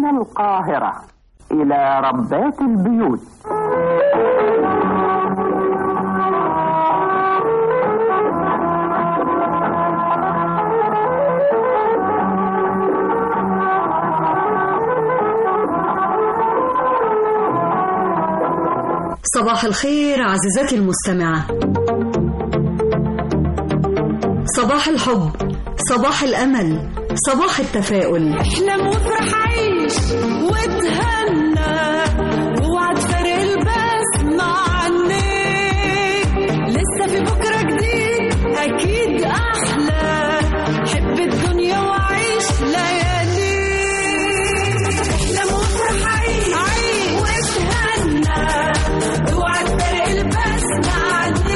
القاهرة إلى ربات البيوت صباح الخير عزيزتي المستمعة صباح الحب صباح الأمل صباح التفاؤل احلم وافرح عيش وتهنى اوعى تفارق البسمة عنك لسه في بكرة جديد أكيد أحلى حب الدنيا وعيش ليالي احلم وافرح عيش وتهنى اوعى تفارق البسمة عنك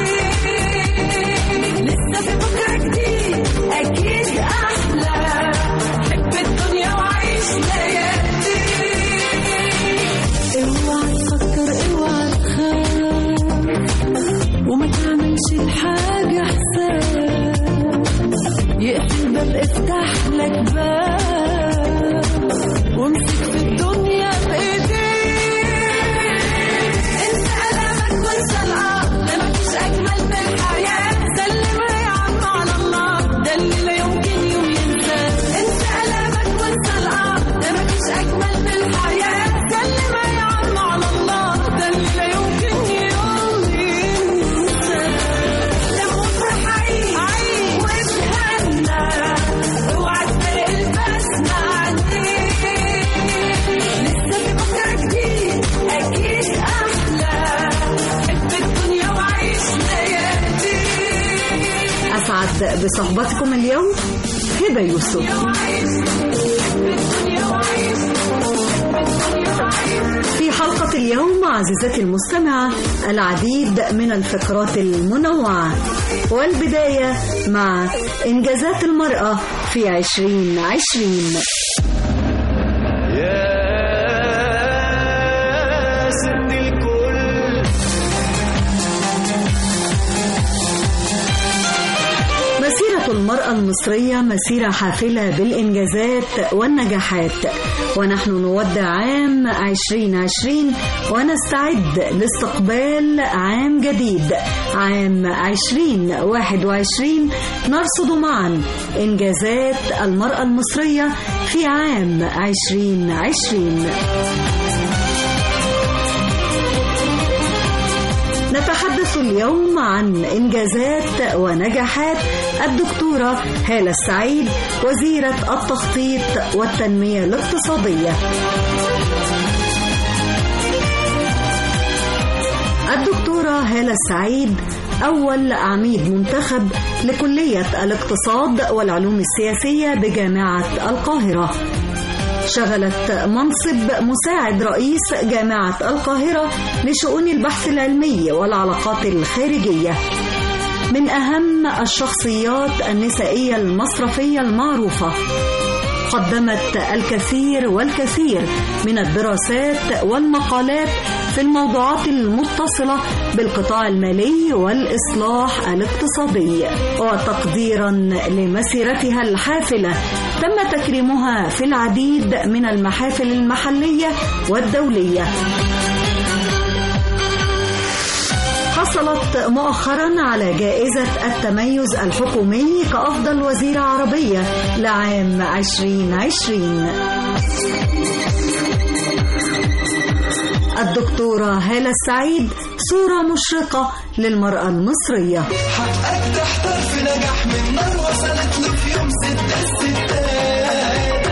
لسه في بكرة جديد أكيد أحلى حب الدنيا وعيش ليالي اوعى تفكر اوعى تخاف وما تعملش الحاجة حساب يقفل باب افتح لك باب وامسك في الدنيا بايديك انت قلبك وانسى الارض ده مفيش اجمل من الحياه سلمها يا عم على الله ده اللي لا يمكن يوم ينساه انت قلبك وانسى الارض ده مفيش اجمل من الحياه سلمها يا عم على الله ده اللي لا يمكن يوم ينساه احلم وافرح عيش واتهنى اوعى تفارق البسمة عنك لسه في بكرة جديد أكيد أحلى حب الدنيا وعيش ليالي أسعد بصحبتكم اليوم هبة يوسف في حلقة اليوم عزيزتي المستمعة العديد من الفقرات المنوعة والبداية مع إنجازات المرأة في عشرين عشرين يا ست الكل مسيرة المرأة المصرية مسيرة حافلة بالإنجازات والنجاحات ونحن نودع عام 2020 ونستعد لاستقبال عام جديد عام 2021 نرصد معا إنجازات المرأة المصرية في عام 2020 نتحدث اليوم عن إنجازات ونجاحات الدكتورة هالة السعيد وزيرة التخطيط والتنمية الاقتصادية الدكتورة هالة السعيد أول عميد منتخب لكلية الاقتصاد والعلوم السياسية بجامعة القاهرة شغلت منصب مساعد رئيس جامعة القاهرة لشؤون البحث العلمي والعلاقات الخارجية من أهم الشخصيات النسائية المصرفية المعروفة قدمت الكثير والكثير من الدراسات والمقالات في الموضوعات المتصلة بالقطاع المالي والإصلاح الاقتصادي وتقديرا لمسيرتها الحافلة تم تكريمها في العديد من المحافل المحلية والدولية حصلت مؤخرا على جائزة التميز الحكومي كأفضل وزيرة عربية لعام 2020 الدكتورة هالة السعيد صورة مشرقة للمرأة المصرية حقك تحتار في نجاح من نار وصلت له في يوم ستة الستات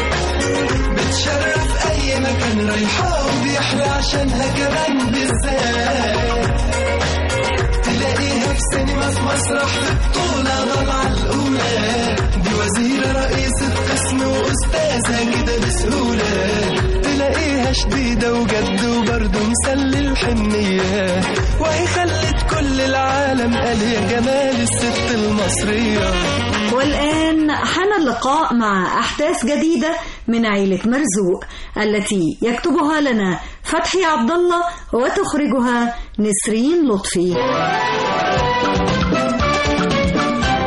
بتشرف أي مكان رايحة وبيحلى عشانها كمان بالذات تلاقيها في سينما في مسرح في بطولة طالعة الأولى دي وزيرة رئيسة قسم وأستاذة كده بسهولة تلاقيها شديدة وجد وبرضه مسلي الحنية وهي خلت كل العالم قال يا جمال الست المصرية والآن حان اللقاء مع أحداث جديدة من عيلة مرزوق التي يكتبها لنا فتحي عبد الله وتخرجها نسرين لطفي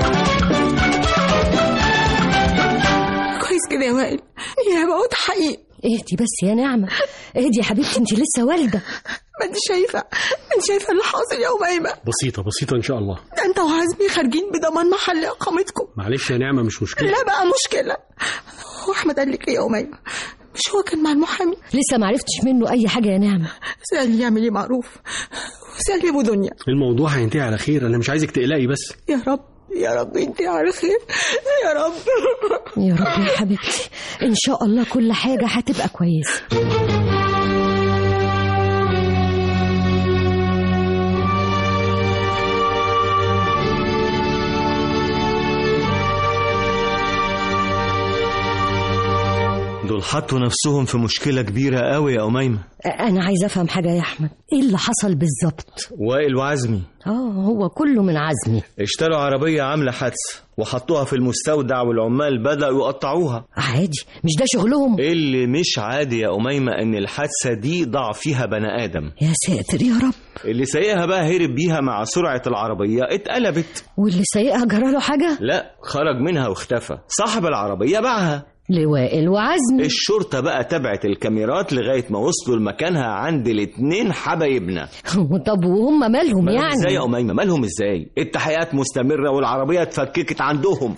كويس كده يا وائل يا بقوت حقيقي اهدي بس يا نعمة اهدي يا حبيبتي انت لسه والدة ما انت شايفه انت شايفه اللي حاصل يا اميمه بسيطة بسيطة إن شاء الله ده انت وعزمي خارجين بضمان محل اقامتكم معلش يا نعمة مش مشكلة لا بقى مشكله هو احمد قال لك ايه يا اميمه مش هو كان مع المحامي لسه معرفتش منه أي حاجة يا نعمة سألني يعمل ايه معروف وسألني ابو دنيا الموضوع هينتهي على خير أنا مش عايزك تقلقي بس يا رب يا رب انت على خير يا رب يا رب يا حبيبتي إن شاء الله كل حاجة هتبقى كويسة دول حطوا نفسهم في مشكلة كبيرة قوي يا أميمة أنا عايزة أفهم حاجة يا أحمد إيه اللي حصل بالظبط وائل وعزمي آه هو كله من عزمي اشتروا عربية عاملة حادثة وحطوها في المستودع والعمال بدأوا يقطعوها عادي مش ده شغلهم اللي مش عادي يا أميمة إن الحادثة دي ضاع فيها بني آدم يا ساتر يا رب اللي سايقها بقى هرب بيها مع سرعة العربية اتقلبت واللي سايقها جراله حاجة لا خرج منها واختفى صاحب العربية باعها لوائل وعزمي الشرطة بقى تبعت الكاميرات لغاية ما وصلوا لمكانها عند الاتنين حبايبنا طب وهم مالهم مالهم يعني ازاي يا أميمة مالهم ازاي التحقيقات مستمرة والعربية اتفككت عندهم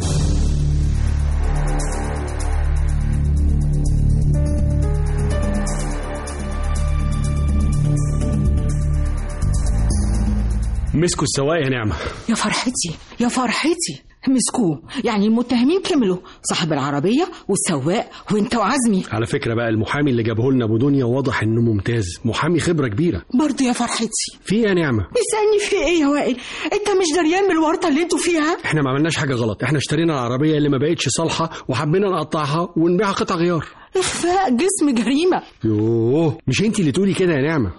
مسكوا السواق يا نعمة يا فرحتي يا فرحتي مسكوه يعني المتهمين كملوا صاحب العربية والسواق وانت وعزمي على فكرة بقى المحامي اللي جابه لنا أبو دنيا واضح إنه ممتاز محامي خبرة كبيرة برضه يا فرحتي في إيه يا نعمة بيسألني في ايه يا وائل انت مش دريان بالورطة اللي انتوا فيها احنا ما عملناش حاجة غلط احنا اشترينا العربية اللي ما بقتش صالحة وحبينا نقطعها ونبيعها قطع غيار اخفاء جسم جريمة يوه مش انتي اللي تقولي كده يا نعمة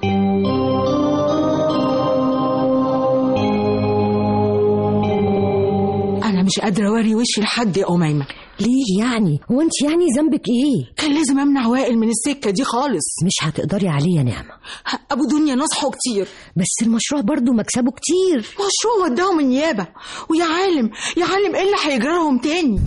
انا مش قادرة اوري وشي لحد يا اميمة ليه يعني هو انت يعني ذنبك ايه كان لازم امنع وائل من السكة دي خالص مش هتقدري عليه يا نعمة ابو دنيا نصحه كتير بس المشروع برضو مكسبه كتير مشروع وداهم النيابة ويا عالم يا عالم ايه اللي هيجرى لهم تاني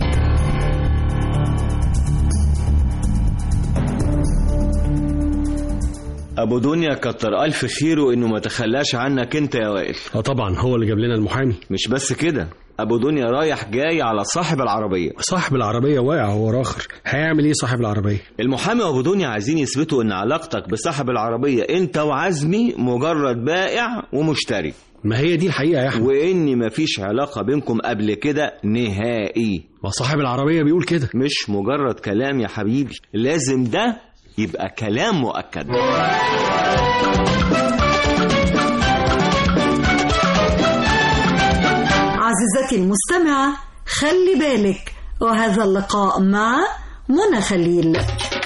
أبو دنيا كتر ألف خيره إنه ما تخلاش عنك أنت يا وائل اه طبعا هو اللي جاب لنا المحامي مش بس كده أبو دنيا رايح جاي على صاحب العربية صاحب العربية واقع هو راخر هيعمل ايه صاحب العربية المحامي وأبو دنيا عايزين يثبتوا إن علاقتك بصاحب العربية أنت وعزمي مجرد بائع ومشتري ما هي دي الحقيقة يا أحمد وإن مفيش علاقة بينكم قبل كده نهائي ما صاحب العربية بيقول كده مش مجرد كلام يا حبيبي لازم ده يبقى كلام مؤكد عزيزتي المستمعة خلي بالك وهذا اللقاء مع منى خليل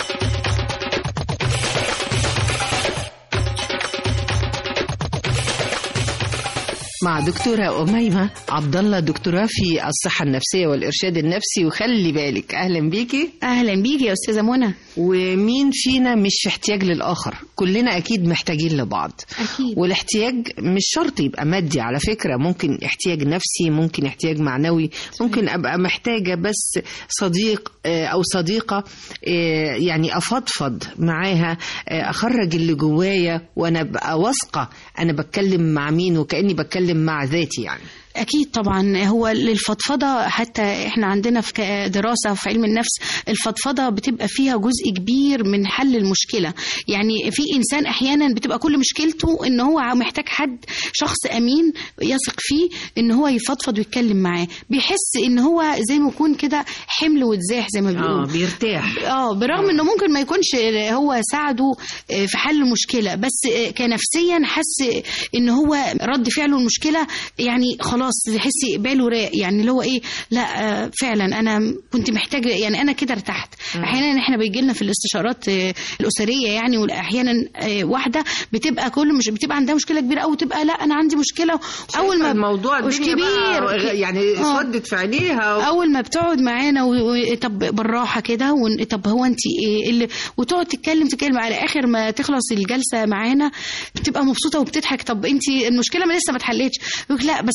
مع دكتورة أميمة عبد الله دكتوراه في الصحة النفسية والإرشاد النفسي وخلي بالك أهلا بيكي اهلا بيكي يا استاذه منى ومين فينا مش في احتياج للآخر كلنا أكيد محتاجين لبعض اكيد والاحتياج مش شرط يبقى مادي على فكرة ممكن احتياج نفسي ممكن احتياج معنوي ممكن أبقى محتاجة بس صديق آه، أو صديقة آه، يعني أفضفض معاها آه، أخرج اللي جوايا وأنا أبقى واثقة أنا بتكلم مع مين وكأني بتكلم مع ذاتي يعني اكيد طبعا هو للفضفضه حتى احنا عندنا في ك- دراسه في علم النفس الفضفضه بتبقى فيها جزء كبير من حل المشكله يعني في انسان احيانا بتبقى كل مشكلته ان هو محتاج حد شخص امين يثق فيه ان هو يفضفض ويتكلم معاه بيحس ان هو زي ما يكون كده حمل وتزاح زي ما بيقولوا اه بيرتاح اه برغم انه ممكن ما يكونش هو ساعده في حل المشكله بس كنفسيا حس ان هو رد فعله المشكله يعني خلاص يحس باله راق يعني اللي هو ايه لا آه، فعلا انا كنت محتاجه يعني انا كده ارتحت احيانا احنا بيجي لنا في الاستشارات آه، الاسريه يعني واحيانا آه، واحده بتبقى كل مش بتبقى عندها مشكله كبيره قوي تبقى لا انا عندي مشكله اول ما الموضوع مش الدنيا كبير بقى يعني آه. اسودت في عينيها و... اول ما بتقعد معانا و... و... طب بالراحه كده ون... طب هو انت ايه اللي وتقعد تتكلم تتكلم على اخر ما تخلص الجلسه معانا بتبقى مبسوطه وبتضحك طب انت المشكله ما لسه ما اتحلتش يقول لك لا بس تصدقي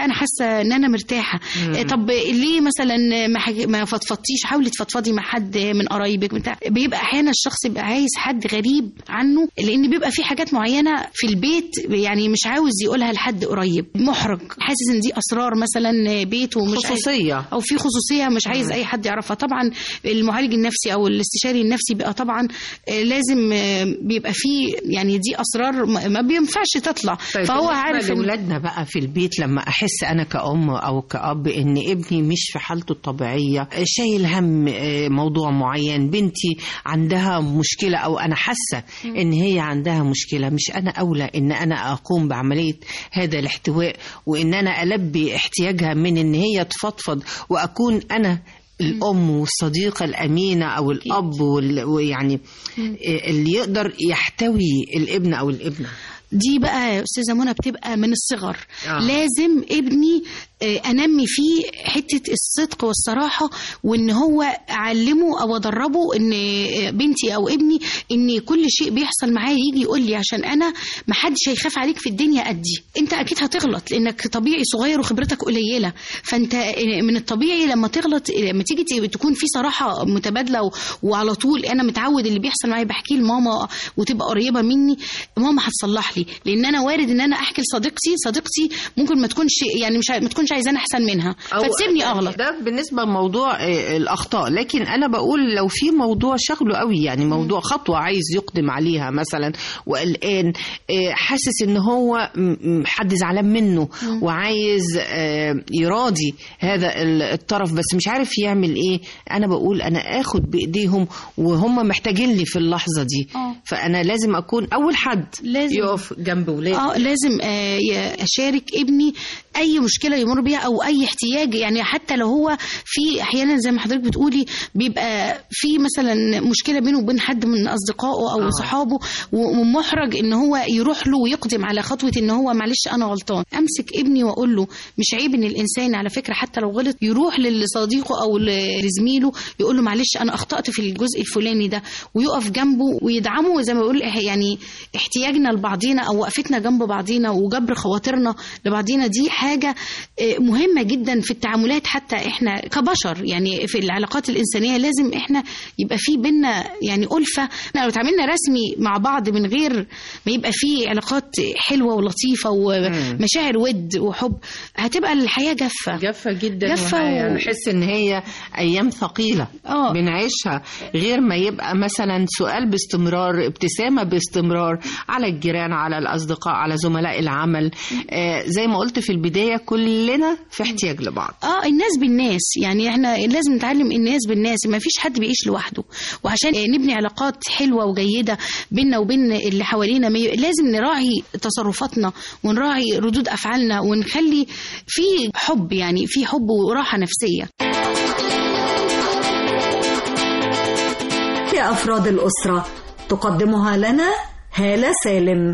انا حاسه ان انا مرتاحه آه، طب ليه مثلا ما حاج- ما فضفضتيش حاولي تفضفضي مع حد من قرايبك بتاع بيبقى احيانا الشخص بيبقى عايز حد غريب عنه لان بيبقى في حاجات معينه في البيت يعني مش عاوز يقولها لحد قريب محرج حاسس ان دي اسرار مثلا بيت ومش عايز- خصوصية. او في خصوصيه مش عايز اي حد يعرفها طبعا المعالج النفسي او الاستشاري النفسي بيبقى طبعا آه، لازم آه، بيبقى فيه يعني دي اسرار ما ما بينفعش تطلع طيب فهو بالنسبة عارف إن- لأولادنا بقى في البيت لما أحس أنا كأم أو كأب إن ابني مش في حالته الطبيعية شايل هم آه، موضوع معين بنتي عندها مشكلة أو أنا حاسة إن هي عندها مشكلة مش أنا أولى إن أنا أقوم بعملية هذا الاحتواء وإن أنا ألبي احتياجها من إن هي تفضفض وأكون أنا الأم والصديقة الأمينة أو الأب وال- ويعني آه، اللي يقدر يحتوي الابن أو الابنة دي بقى يا استاذه منى بتبقى من الصغر آه. لازم ابني آه، انمي فيه حته الصدق والصراحه وان هو اعلمه او ادربه ان آه، بنتي او ابني ان كل شيء بيحصل معايا يجي يقول لي عشان انا ما حدش هيخاف عليك في الدنيا قدي انت اكيد هتغلط لانك طبيعي صغير وخبرتك قليله فانت آه، من الطبيعي لما تغلط آه، لما تيجي ت- تكون في صراحه متبادله و- وعلى طول انا متعود اللي بيحصل معايا بحكيه لماما وتبقى قريبه مني ماما هتصلح لي لان انا وارد ان انا احكي لصديقتي صديقتي ممكن ما تكونش يعني مش ع- ما تكونش عايزاني احسن منها فتسيبني اغلط ده بالنسبه لموضوع آه، الاخطاء لكن انا بقول لو في موضوع شغله قوي يعني موضوع خطوه عايز يقدم عليها مثلا وقلقان آه، حاسس ان هو م- م- حد زعلان منه وعايز آه، يراضي هذا ال- الطرف بس مش عارف يعمل ايه انا بقول انا اخد بايديهم وهم محتاجين لي في اللحظه دي آه. فانا لازم اكون اول حد لازم. يقف جنب ولادي اه لازم آه ي- اشارك ابني اي مشكله يمر بيها او اي احتياج يعني حتى لو هو في احيانا زي ما حضرتك بتقولي بيبقى في مثلا مشكله بينه وبين حد من اصدقائه او آه. صحابه و- ومحرج ان هو يروح له ويقدم على خطوه ان هو معلش انا غلطان امسك ابني واقول له مش عيب ان الانسان على فكره حتى لو غلط يروح لصديقه او ل- لزميله يقول له معلش انا اخطات في الجزء الفلاني ده ويقف جنبه ويدعمه زي ما بقول إح- يعني احتياجنا لبعضينا او وقفتنا جنب بعضينا وجبر خواطرنا لبعضينا دي حاجه آه، مهمه جدا في التعاملات حتى احنا كبشر يعني في العلاقات الانسانيه لازم احنا يبقى في بينا يعني الفه احنا لو اتعاملنا رسمي مع بعض من غير ما يبقى في علاقات حلوه ولطيفه ومشاعر ود وحب هتبقى الحياه جافه جافة جدا جافة و- ونحس ان هي ايام ثقيلة آه. بنعيشها غير ما يبقى مثلا سؤال باستمرار ابتسامة باستمرار على الجيران على الاصدقاء على زملاء العمل آه زي ما قلت في البداية كلنا في احتياج لبعض اه الناس بالناس يعني احنا لازم نتعلم الناس بالناس ما فيش حد بيعيش لوحده وعشان آه، نبني علاقات حلوه وجيده بيننا وبين اللي حوالينا ما ي- لازم نراعي تصرفاتنا ونراعي ردود افعالنا ونخلي في حب يعني في حب وراحه نفسيه في أفراد الأسرة تقدمها لنا هالة سالم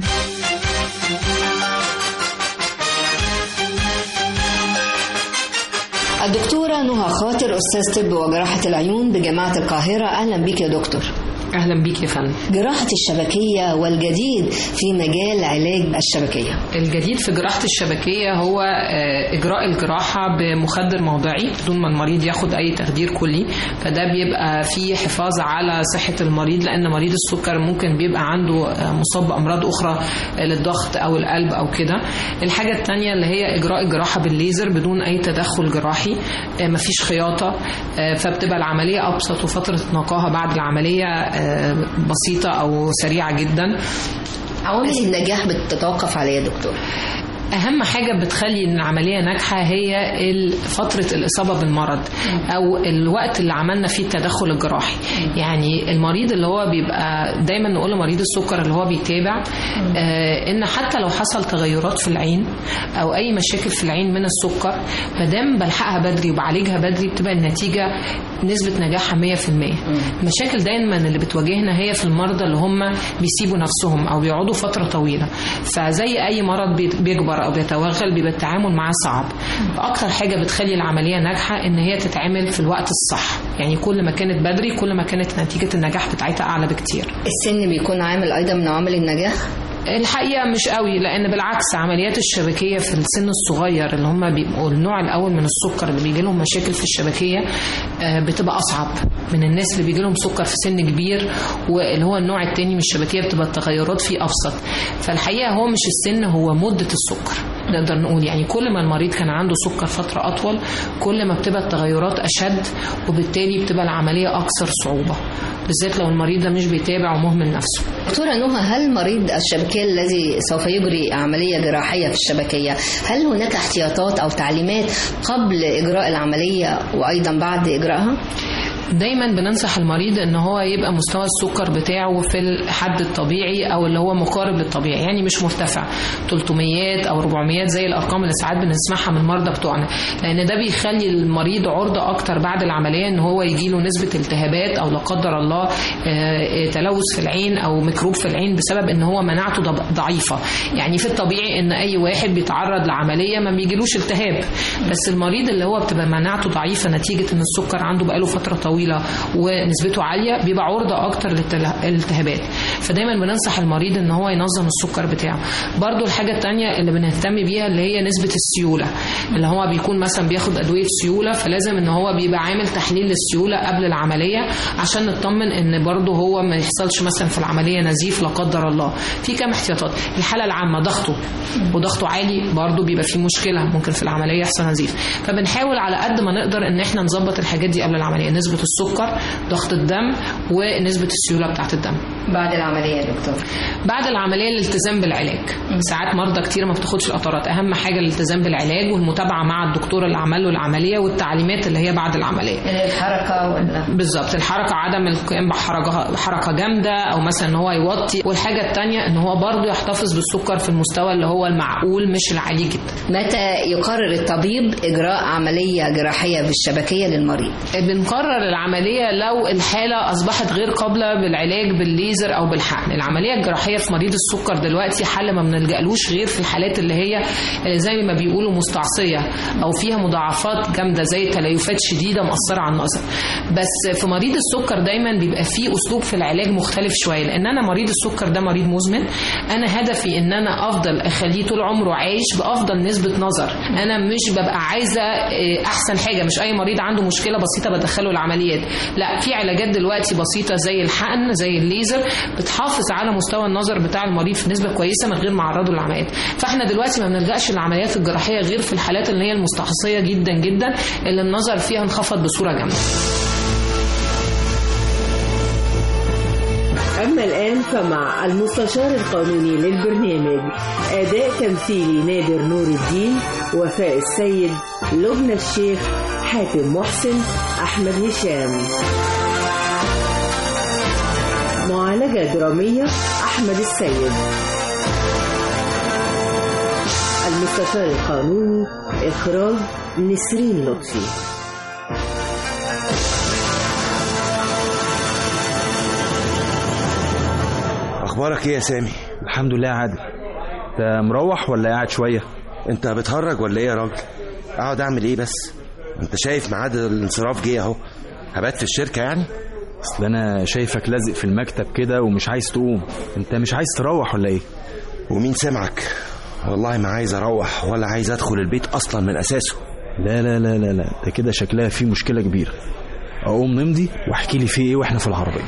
الدكتورة نهى خاطر أستاذ طب وجراحة العيون بجامعة القاهرة أهلا بك يا دكتور اهلا بيك يا فندم جراحة الشبكية والجديد في مجال علاج الشبكية الجديد في جراحة الشبكية هو آه، إجراء الجراحة بمخدر موضعي بدون ما المريض ياخد أي تخدير كلي فده بيبقى فيه حفاظ على صحة المريض لأن مريض السكر ممكن بيبقى عنده آه، مصاب بأمراض أخرى آه، للضغط أو القلب أو كده الحاجة التانية اللي هي إجراء الجراحة بالليزر بدون أي تدخل جراحي آه، مفيش خياطة آه، فبتبقى العملية أبسط وفترة نقاهة بعد العملية آه، بسيطة أو سريعة جدا عوامل النجاح بتتوقف على إيه يا دكتور اهم حاجه بتخلي ان العمليه ناجحه هي ال- فتره الاصابه بالمرض او الوقت اللي عملنا فيه التدخل الجراحي يعني المريض اللي هو بيبقى دايما نقول لمريض السكر اللي هو بيتابع آه ان حتى لو حصل تغيرات في العين او اي مشاكل في العين من السكر ما دام بلحقها بدري وبعالجها بدري بتبقى النتيجه نسبه نجاحها 100% المشاكل دايما اللي بتواجهنا هي في المرضى اللي هم بيسيبوا نفسهم او بيقعدوا فتره طويله فزي اي مرض بي- بيكبر او بيتوغل بيبقى التعامل معاه صعب فاكتر حاجه بتخلي العمليه ناجحه ان هي تتعمل في الوقت الصح يعني كل ما كانت بدري كل ما كانت نتيجه النجاح بتاعتها اعلى بكتير السن بيكون عامل أيضا من عوامل النجاح الحقيقه مش قوي لان بالعكس عمليات الشبكيه في السن الصغير اللي هم بيبقوا النوع الاول من السكر اللي بيجي لهم مشاكل في الشبكيه آه، بتبقى اصعب من الناس اللي بيجي لهم سكر في سن كبير واللي هو النوع التاني من الشبكيه بتبقى التغيرات فيه ابسط فالحقيقه هو مش السن هو مده السكر نقدر نقول يعني كل ما المريض كان عنده سكر فتره اطول كل ما بتبقى التغيرات اشد وبالتالي بتبقى العمليه اكثر صعوبه بالذات لو المريض ده مش بيتابع ومهمل نفسه دكتورة نهى هل مريض الشبكية الذي سوف يجري عملية جراحية في الشبكية هل هناك احتياطات أو تعليمات قبل إجراء العملية وأيضا بعد إجراءها؟ دايما بننصح المريض ان هو يبقى مستوى السكر بتاعه في الحد الطبيعي او اللي هو مقارب للطبيعي يعني مش مرتفع 300 او 400 زي الارقام اللي ساعات بنسمعها من المرضى بتوعنا لان ده بيخلي المريض عرضه اكتر بعد العمليه ان هو يجي له نسبه التهابات او لا قدر الله آه، تلوث في العين او ميكروب في العين بسبب ان هو مناعته ضب- ضعيفه يعني في الطبيعي ان اي واحد بيتعرض لعمليه ما بيجيلوش التهاب بس المريض اللي هو بتبقى مناعته ضعيفه نتيجه ان السكر عنده بقاله فتره طويله ونسبته عاليه بيبقى عرضه اكتر للالتهابات فدايما بننصح المريض ان هو ينظم السكر بتاعه برضو الحاجه الثانيه اللي بنهتم بيها اللي هي نسبه السيوله اللي هو بيكون مثلا بياخد ادويه سيوله فلازم ان هو بيبقى عامل تحليل للسيوله قبل العمليه عشان نطمن ان برضو هو ما يحصلش مثلا في العمليه نزيف لا قدر الله في كام احتياطات الحاله العامه ضغطه وضغطه عالي برضو بيبقى فيه مشكله ممكن في العمليه يحصل نزيف فبنحاول على قد ما نقدر ان احنا نظبط الحاجات دي قبل العمليه نسبه السكر ضغط الدم ونسبه السيوله بتاعه الدم بعد العملية يا دكتور بعد العمليه الالتزام بالعلاج ساعات مرضى كتير ما بتاخدش القطرات اهم حاجه الالتزام بالعلاج والمتابعه مع الدكتور اللي عمل له العمليه والتعليمات اللي هي بعد العمليه الحركة ولا بالظبط الحركه عدم القيام بحركه حركه جامده او مثلا ان هو يوطي والحاجه الثانيه ان هو برضه يحتفظ بالسكر في المستوى اللي هو المعقول مش العالي جدا متى يقرر الطبيب إجراء عملية جراحية بالشبكية للمريض؟ بنقرر العمليه لو الحاله اصبحت غير قابله بالعلاج بالليزر او بالحقن العمليه الجراحيه في مريض السكر دلوقتي حل ما بنلجألوش غير في الحالات اللي هي زي ما بيقولوا مستعصيه او فيها مضاعفات جامده زي تليفات شديده مؤثره على النظر بس في مريض السكر دايما بيبقى فيه اسلوب في العلاج مختلف شويه لان انا مريض السكر ده مريض مزمن انا هدفي ان انا افضل اخليه طول عمره عايش بافضل نسبه نظر انا مش ببقى عايزه إيه، احسن حاجه مش اي مريض عنده مشكله بسيطه بدخله العمليات لا في علاجات دلوقتي بسيطه زي الحقن زي الليزر بتحافظ على مستوى النظر بتاع المريض في نسبه كويسه من غير ما اعرضه للعمليات فاحنا دلوقتي ما بنلجاش للعمليات الجراحيه غير في الحالات اللي هي المستحصيه جدا جدا اللي النظر فيها انخفض بصوره جامده أما الآن فمع المستشار القانوني للبرنامج أداء تمثيلي نادر نور الدين وفاء السيد لبنى الشيخ حاتم محسن أحمد هشام معالجة درامية أحمد السيد المستشار القانوني إخراج نسرين لطفي اخبارك ايه يا سامي الحمد لله يا عادل انت مروح ولا قاعد شويه انت بتهرج ولا ايه يا راجل اقعد اعمل ايه بس انت شايف ميعاد الانصراف جه اهو هبات في الشركه يعني اصل انا شايفك لازق في المكتب كده ومش عايز تقوم انت مش عايز تروح ولا ايه ومين سمعك والله ما عايز اروح ولا عايز ادخل البيت اصلا من اساسه لا لا لا لا لا ده كده شكلها في مشكله كبيره اقوم نمضي واحكي لي فيه ايه واحنا في العربيه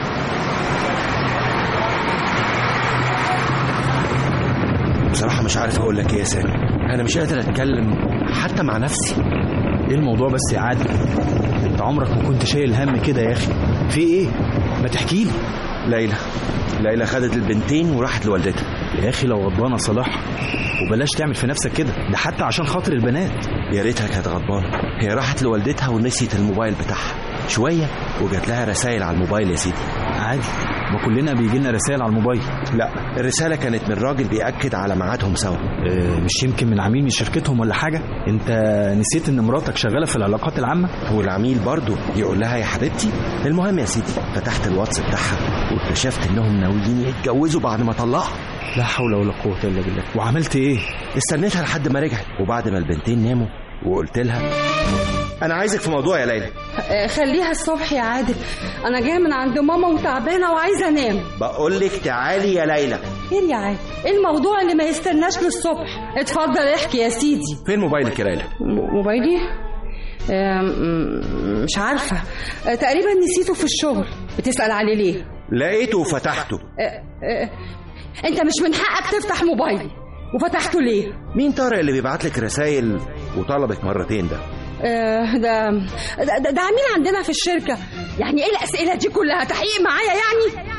بصراحه مش عارف اقول لك ايه يا سامي انا مش قادر اتكلم حتى مع نفسي ايه الموضوع بس يا عادل انت عمرك ما كنت شايل هم كده يا اخي في ايه ما تحكي لي ليلى ليلى خدت البنتين وراحت لوالدتها يا اخي لو غضبانه صلاح وبلاش تعمل في نفسك كده ده حتى عشان خاطر البنات يا ريتها كانت غضبانه هي راحت لوالدتها ونسيت الموبايل بتاعها شويه وجات لها رسائل على الموبايل يا سيدي عادي ما كلنا بيجي لنا رسائل على الموبايل لا الرساله كانت من راجل بياكد على ميعادهم سوا اه مش يمكن من عميل من شركتهم ولا حاجه انت نسيت ان مراتك شغاله في العلاقات العامه والعميل برضه يقول لها يا حبيبتي المهم يا سيدي فتحت الواتس بتاعها واكتشفت انهم ناويين يتجوزوا بعد ما طلقوا لا حول ولا قوه الا بالله وعملت ايه استنيتها لحد ما رجعت وبعد ما البنتين ناموا وقلت لها انا عايزك في موضوع يا ليلى آه، خليها الصبح يا عادل انا جايه من عند ماما وتعبانه وعايزه انام بقول لك تعالي يا ليلى خير يا عادل ايه الموضوع اللي ما يستناش للصبح اتفضل احكي يا سيدي فين موبايلك يا ليلى م- موبايلي آم، م- مش عارفة آه، تقريبا نسيته في الشغل بتسأل عليه ليه لقيته وفتحته آه، آه، انت مش من حقك تفتح موبايلي وفتحته ليه مين طارق اللي بيبعت لك رسايل وطلبك مرتين ده آه، ده ده, ده, ده عميل عندنا في الشركة يعني ايه الأسئلة دي كلها تحقيق معايا يعني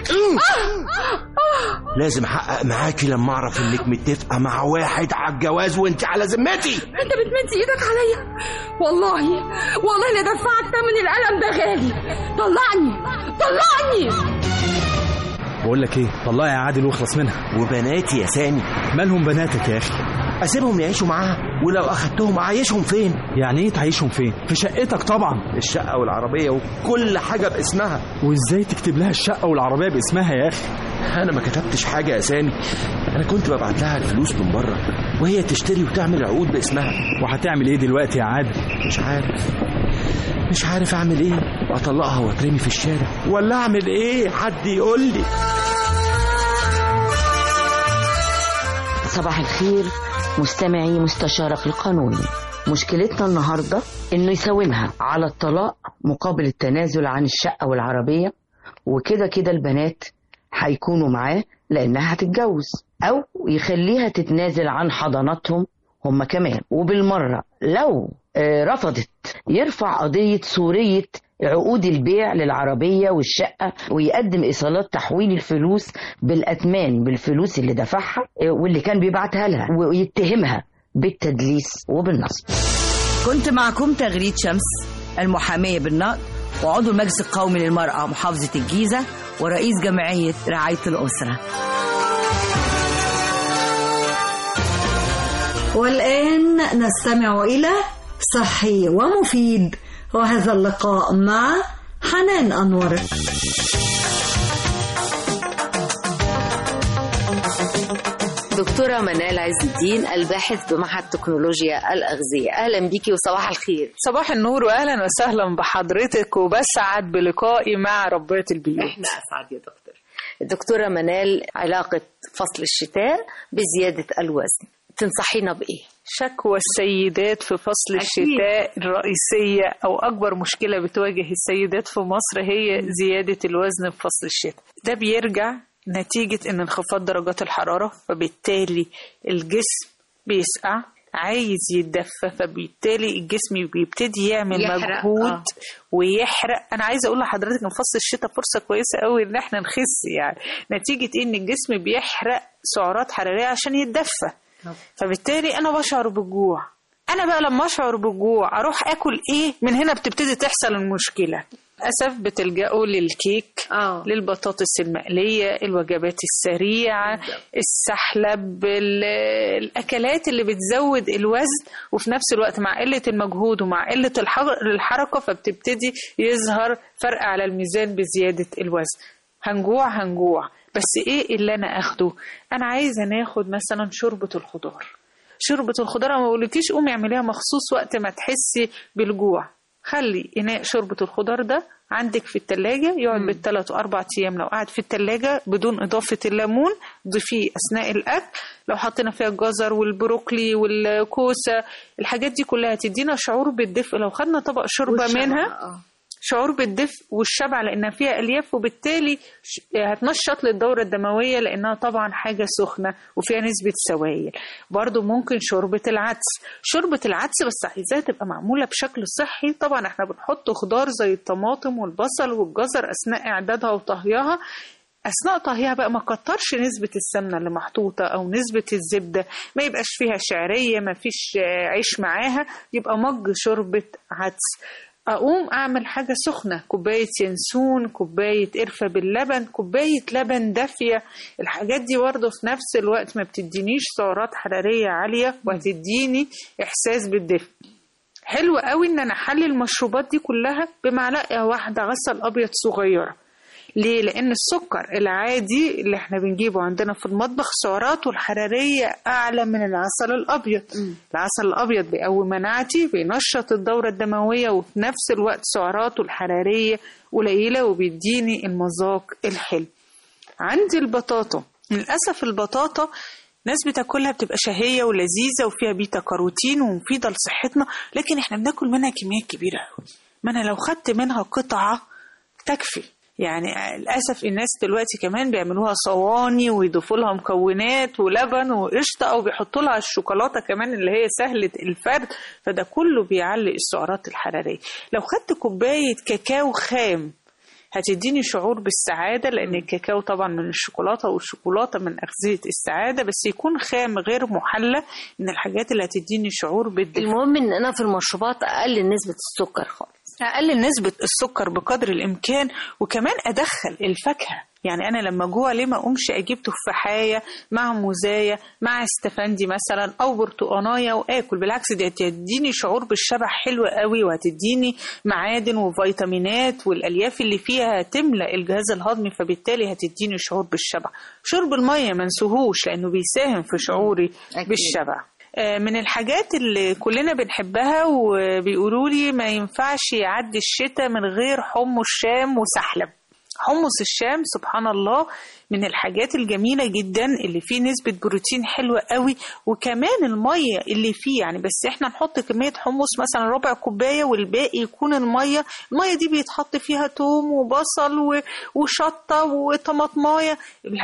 لازم احقق معاكي لما اعرف انك متفقه مع واحد على الجواز وانت على ذمتي انت بتمد ايدك عليا والله والله لا دفعك تمن القلم ده غالي طلعني طلعني بقول لك ايه طلعي يا عادل واخلص منها وبناتي يا سامي مالهم بناتك يا اخي اسيبهم يعيشوا معاها ولو اخدتهم اعيشهم فين يعني ايه تعيشهم فين في شقتك طبعا الشقه والعربيه وكل حاجه باسمها وازاي تكتب لها الشقه والعربيه باسمها يا اخي انا ما كتبتش حاجه يا سامي انا كنت ببعت لها الفلوس من بره وهي تشتري وتعمل عقود باسمها وهتعمل ايه دلوقتي يا عادل مش عارف مش عارف اعمل ايه اطلقها واترمي في الشارع ولا اعمل ايه حد يقول لي صباح الخير مستمعي مستشارك القانوني مشكلتنا النهاردة انه يساومها على الطلاق مقابل التنازل عن الشقة والعربية وكده كده البنات هيكونوا معاه لانها هتتجوز او يخليها تتنازل عن حضاناتهم هم كمان وبالمرة لو آه، رفضت يرفع قضية سورية عقود البيع للعربية والشقة ويقدم إيصالات تحويل الفلوس بالأتمان بالفلوس اللي دفعها آه، واللي كان بيبعتها لها ويتهمها بالتدليس وبالنصب كنت معكم تغريد شمس المحامية بالنقد وعضو المجلس القومي للمرأة محافظة الجيزة ورئيس جمعية رعاية الأسرة والآن نستمع إلى صحي ومفيد وهذا اللقاء مع حنان أنور دكتورة منال عز الدين الباحث بمعهد تكنولوجيا الأغذية أهلا بيكي وصباح الخير صباح النور واهلا وسهلا بحضرتك وبسعد بلقائي مع ربية البيوت احنا أسعد يا دكتور الدكتورة منال علاقة فصل الشتاء بزيادة الوزن تنصحينا بإيه؟ شكوى السيدات في فصل أكيد. الشتاء الرئيسية أو أكبر مشكلة بتواجه السيدات في مصر هي زيادة الوزن في فصل الشتاء ده بيرجع نتيجة إن انخفاض درجات الحرارة فبالتالي الجسم بيسقع عايز يتدفى فبالتالي الجسم بيبتدي يعمل يحرق، مجهود آه. ويحرق انا عايزه اقول لحضرتك ان فصل الشتاء فرصه كويسه قوي ان احنا نخس يعني نتيجه إيه؟ ان الجسم بيحرق سعرات حراريه عشان يتدفى فبالتالي انا بشعر بالجوع انا بقى لما اشعر بالجوع اروح اكل ايه من هنا بتبتدي تحصل المشكله للاسف بتلجأوا للكيك آه. للبطاطس المقليه الوجبات السريعه السحلب ال- الاكلات اللي بتزود الوزن وفي نفس الوقت مع قله المجهود ومع قله الح- الحركه فبتبتدي يظهر فرق على الميزان بزياده الوزن هنجوع هنجوع بس ايه اللي انا اخده انا عايزه ناخد مثلا شوربه الخضار شوربه الخضار ما بقولكيش قومي اعمليها مخصوص وقت ما تحسي بالجوع خلي اناء شوربه الخضار ده عندك في التلاجة يقعد بالثلاث واربع ايام لو قعد في التلاجة بدون اضافه الليمون ضيفيه اثناء الاكل لو حطينا فيها الجزر والبروكلي والكوسه الحاجات دي كلها تدينا شعور بالدفء لو خدنا طبق شوربه والشبع، منها آه. شعور بالدفء والشبع لانها فيها الياف وبالتالي ش- هتنشط للدوره الدمويه لانها طبعا حاجه سخنه وفيها نسبه سوائل برضو ممكن شوربه العدس شوربه العدس بس عايزاها تبقى معموله بشكل صحي طبعا احنا بنحط خضار زي الطماطم والبصل والجزر اثناء اعدادها وطهيها اثناء طهيها بقى ما كترش نسبه السمنه اللي محطوطه او نسبه الزبده ما يبقاش فيها شعريه ما فيش آه، عيش معاها يبقى مج شوربه عدس اقوم اعمل حاجه سخنه كوبايه ينسون كوبايه قرفه باللبن كوبايه لبن دافيه الحاجات دي برضه في نفس الوقت ما بتدينيش سعرات حراريه عاليه وهتديني احساس بالدفء حلو قوي ان انا احلي المشروبات دي كلها بمعلقه واحده عسل ابيض صغيره ليه؟ لأن السكر العادي اللي احنا بنجيبه عندنا في المطبخ سعراته الحرارية أعلى من العسل الأبيض العسل الأبيض بيقوي مناعتي بينشط الدورة الدموية وفي نفس الوقت سعراته الحرارية قليلة وبيديني المذاق الحلو عندي البطاطا للأسف البطاطا ناس بتاكلها بتبقى شهية ولذيذة وفيها بيتا كاروتين ومفيدة لصحتنا لكن احنا بناكل منها كميات كبيرة قوي ما انا لو خدت منها قطعة تكفي يعني للأسف الناس دلوقتي كمان بيعملوها صواني ويضيفوا لها مكونات ولبن وقشطة أو بيحطوا لها الشوكولاتة كمان اللي هي سهلة الفرد فده كله بيعلي السعرات الحرارية لو خدت كوباية كاكاو خام هتديني شعور بالسعادة لأن الكاكاو طبعا من الشوكولاتة والشوكولاتة من أغذية السعادة بس يكون خام غير محلى من الحاجات اللي هتديني شعور بالدفء المهم ان انا في المشروبات اقلل نسبه السكر خالص اقلل نسبه السكر بقدر الامكان وكمان ادخل الفاكهه يعني انا لما جوع ليه ما اقومش اجيب تفاحيه مع موزايه مع استفندي مثلا او برتقانايه واكل بالعكس دي هتديني شعور بالشبع حلو قوي وهتديني معادن وفيتامينات والالياف اللي فيها هتملا الجهاز الهضمي فبالتالي هتديني شعور بالشبع شرب الميه ما نسوهوش لانه بيساهم في شعوري أكيد. بالشبع آه، من الحاجات اللي كلنا بنحبها وبيقولوا لي ما ينفعش يعدي الشتاء من غير حمص الشام وسحلب حمص الشام سبحان الله من الحاجات الجميلة جدا اللي فيه نسبة بروتين حلوة قوي وكمان المية اللي فيه يعني بس احنا نحط كمية حمص مثلا ربع كوباية والباقي يكون المية المية دي بيتحط فيها توم وبصل و- وشطة وطماطماية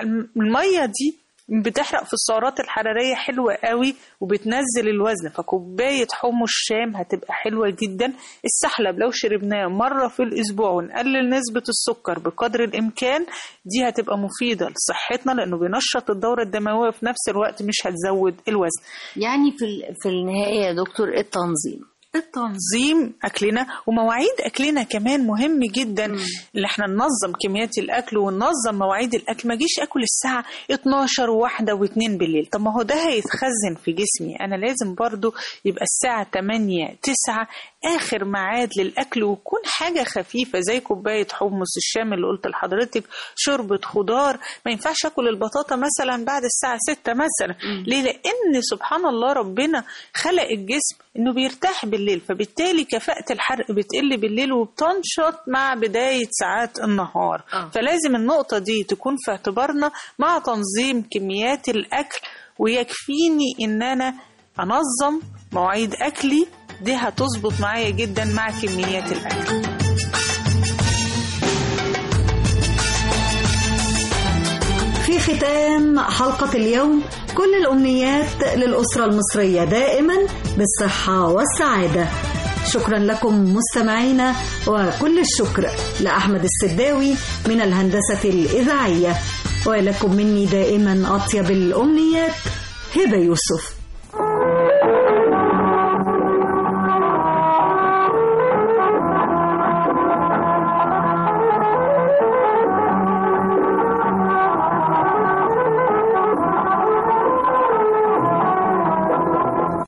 المية دي بتحرق في السعرات الحرارية حلوة قوي وبتنزل الوزن فكوباية حمص شام هتبقى حلوة جدا السحلب لو شربناه مرة في الأسبوع ونقلل نسبة السكر بقدر الإمكان دي هتبقى مفيدة لصحتنا لأنه بينشط الدورة الدموية وفي نفس الوقت مش هتزود الوزن يعني في ال- في النهايه يا دكتور إيه التنظيم التنظيم اكلنا ومواعيد اكلنا كمان مهم جدا اللي احنا ننظم كميات الاكل وننظم مواعيد الاكل ما اجيش اكل الساعه 12 وواحدة و2 بالليل طب ما هو ده هيتخزن في جسمي انا لازم برضو يبقى الساعه 8 9 اخر ميعاد للاكل ويكون حاجه خفيفه زي كوبايه حمص الشام اللي قلت لحضرتك شوربه خضار ما ينفعش اكل البطاطا مثلا بعد الساعه 6 مثلا ليه لان سبحان الله ربنا خلق الجسم انه بيرتاح بالليل فبالتالي كفاءة الحرق بتقل بالليل وبتنشط مع بداية ساعات النهار آه. فلازم النقطة دي تكون في اعتبارنا مع تنظيم كميات الأكل ويكفيني إن أنا أنظم مواعيد أكلي دي هتظبط معايا جدا مع كميات الأكل في ختام حلقة اليوم كل الأمنيات للأسرة المصرية دائما بالصحة والسعادة شكرا لكم مستمعينا وكل الشكر لأحمد السداوي من الهندسة الإذاعية ولكم مني دائما أطيب الأمنيات هبة يوسف